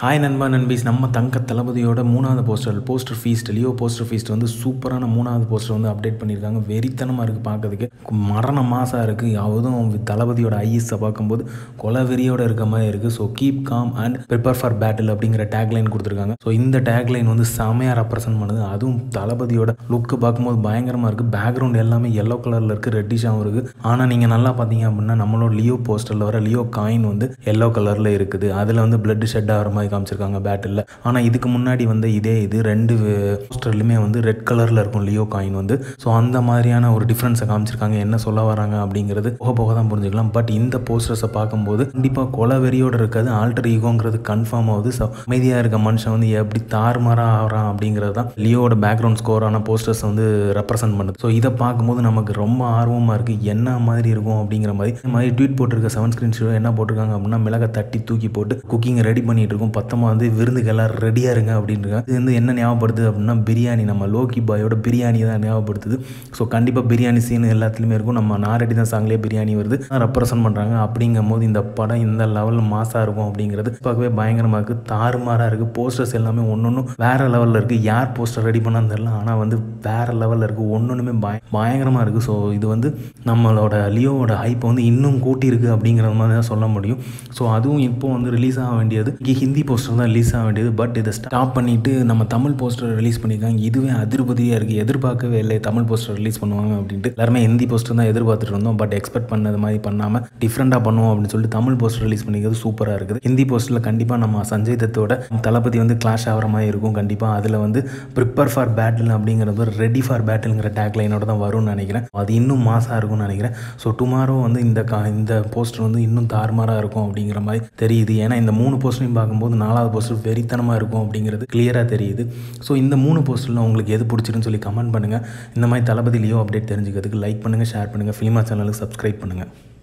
hi நண்பா நண்பீஸ் நம்ம தங்க தளபதியோட மூணாவது poster poster feast Leo poster feast வந்து சூப்பரான மூணாவது போஸ்டர் வந்து அப்டேட் பண்ணியிருக்காங்க வெறித்தனமாக இருக்குது பார்க்கறதுக்கு மரண மாசாக இருக்குது அதுவும் தளபதியோட ஐஎஸை பார்க்கும்போது கொலை வெறியோட இருக்க மாதிரி இருக்குது so keep calm and prepare for battle அப்படிங்கிற டேக்லைன் கொடுத்துருக்காங்க ஸோ இந்த டேக்லைன் வந்து செமையாக ரெப்ரசென்ட் பண்ணுது அதுவும் தளபதியோட லுக்கு பார்க்கும்போது பயங்கரமாக இருக்குது பேக்ரவுண்ட் எல்லாமே எல்லோ கலரில் இருக்குது ரெட்டிஷாகவும் இருக்குது ஆனால் நீங்கள் நல்லா பார்த்தீங்க அப்படின்னா நம்மளோட லியோ போஸ்டரில் வர லியோ காயின் வந்து எல்லோ கலரில் இருக்குது அதில் வந்து பிளட் ஷெட் ஆகிற மாதிரி காமிச்சிருக்காங்க பேட்டில் ஆனால் இதுக்கு முன்னாடி வந்து இதே இது ரெண்டு போஸ்டர்லையுமே வந்து ரெட் கலரில் இருக்கும் லியோ காயின் வந்து ஸோ அந்த மாதிரியான ஒரு டிஃப்ரென்ஸை காமிச்சிருக்காங்க என்ன சொல்ல வராங்க அப்படிங்கிறது போக போக தான் புரிஞ்சுக்கலாம் பட் இந்த போஸ்டர்ஸை பார்க்கும்போது கண்டிப்பாக கொலை வெறியோடு இருக்காது ஆல்டர் ஈகோங்கிறது கன்ஃபார்ம் ஆகுது ஸோ அமைதியாக இருக்க மனுஷன் வந்து எப்படி தாறுமாறாக ஆகிறான் அப்படிங்கிறது தான் லியோட பேக்ரவுண்ட் ஸ்கோரான போஸ்டர்ஸ் வந்து ரெப்ரசென்ட் பண்ணுது ஸோ இதை பார்க்கும்போது நமக்கு ரொம்ப ஆர்வமாக இருக்குது என்ன மாதிரி இருக்கும் அப்படிங்கிற மாதிரி இந்த மாதிரி ட்வீட் போட்டிருக்க செவன் ஸ்க்ரீன் ஷோ என்ன போட்டிருக்காங்க அப்படின்னா மிளகை தட்டி தூக்கி போட்டு குக்கிங் ரெடி பண்ணிட்டு இருக்கோம் பத்தமாக வந்து விருந்துக்கு எல்லாம் ரெடியாக இருங்க அப்படின்ட்டு இது வந்து என்ன ஞாபகப்படுத்துது அப்படின்னா பிரியாணி நம்ம லோக்கி பாயோட பிரியாணி தான் ஞாபகப்படுத்துது ஸோ கண்டிப்பாக பிரியாணி சீன் எல்லாத்துலேயுமே இருக்கும் நம்ம நாரடி தான் சாங்லேயே பிரியாணி வருது ரெப்ரசன்ட் பண்ணுறாங்க அப்படிங்கும் போது இந்த படம் இந்த லெவலில் மாசாக இருக்கும் அப்படிங்கிறது பார்க்கவே பயங்கரமாக இருக்குது தாறுமாறாக இருக்குது போஸ்டர்ஸ் எல்லாமே ஒன்று ஒன்றும் வேறு லெவலில் இருக்குது யார் போஸ்டர் ரெடி பண்ணான்னு தெரியல ஆனால் வந்து வேறு லெவலில் இருக்குது ஒன்று ஒன்றுமே பய பயங்கரமாக இருக்குது ஸோ இது வந்து நம்மளோட லியோவோட ஹைப்பை வந்து இன்னும் கூட்டியிருக்கு அப்படிங்கிற மாதிரி தான் சொல்ல முடியும் ஸோ அதுவும் இப்போ வந்து ரிலீஸ் ஆக வேண்டியது இங்கே ஹிந்தி போஸ்டர் தான் ரிலீஸ் ஆக வேண்டியது பட் இதை ஸ்டாப் பண்ணிவிட்டு நம்ம தமிழ் போஸ்டர் ரிலீஸ் பண்ணியிருக்காங்க இதுவே அதிருபதியாக இருக்குது எதிர்பார்க்கவே இல்லை தமிழ் போஸ்டர் ரிலீஸ் பண்ணுவாங்க அப்படின்ட்டு எல்லாருமே ஹிந்தி போஸ்டர் தான் எதிர்பார்த்துட்டு இருந்தோம் பட் எக்ஸ்பெக்ட் பண்ணது மாதிரி பண்ணாமல் டிஃப்ரெண்ட்டாக பண்ணுவோம் அப்படின்னு சொல்லிட்டு தமிழ் போஸ்டர் ரிலீஸ் பண்ணிக்கிறது சூப்பராக இருக்குது ஹிந்தி போஸ்டரில் கண்டிப்பாக நம்ம சஞ்சய் தத்தோட தளபதி வந்து கிளாஷ் ஆகிற மாதிரி இருக்கும் கண்டிப்பாக அதில் வந்து ப்ரிப்பேர் ஃபார் பேட்டில் அப்படிங்கிறது ரெடி ஃபார் பேட்டில்ங்கிற டேக்லைனோட தான் வரும்னு நினைக்கிறேன் அது இன்னும் மாசாக இருக்கும்னு நினைக்கிறேன் ஸோ டுமாரோ வந்து இந்த கா இந்த போஸ்டர் வந்து இன்னும் தாறுமாறாக இருக்கும் அப்படிங்கிற மாதிரி தெரியுது ஏன்னா இந்த மூணு போஸ்டரையும் பார்க்கும்போது நாலாவது போஸ்டர் வெறித்தனமாக இருக்கும் அப்படிங்கிறது கிளியராக தெரியுது ஸோ இந்த மூணு போஸ்டரில் உங்களுக்கு எது பிடிச்சிருன்னு சொல்லி கமெண்ட் பண்ணுங்கள் இந்த மாதிரி தளபதி லியோ அப்டேட் தெரிஞ்சுக்கிறதுக்கு லைக் பண்ணுங்கள் ஷேர் பண்ணுங்கள் ஃபிலிமா சேனலுக்கு சப்ஸ்கிரைப் பண்ணுங்கள்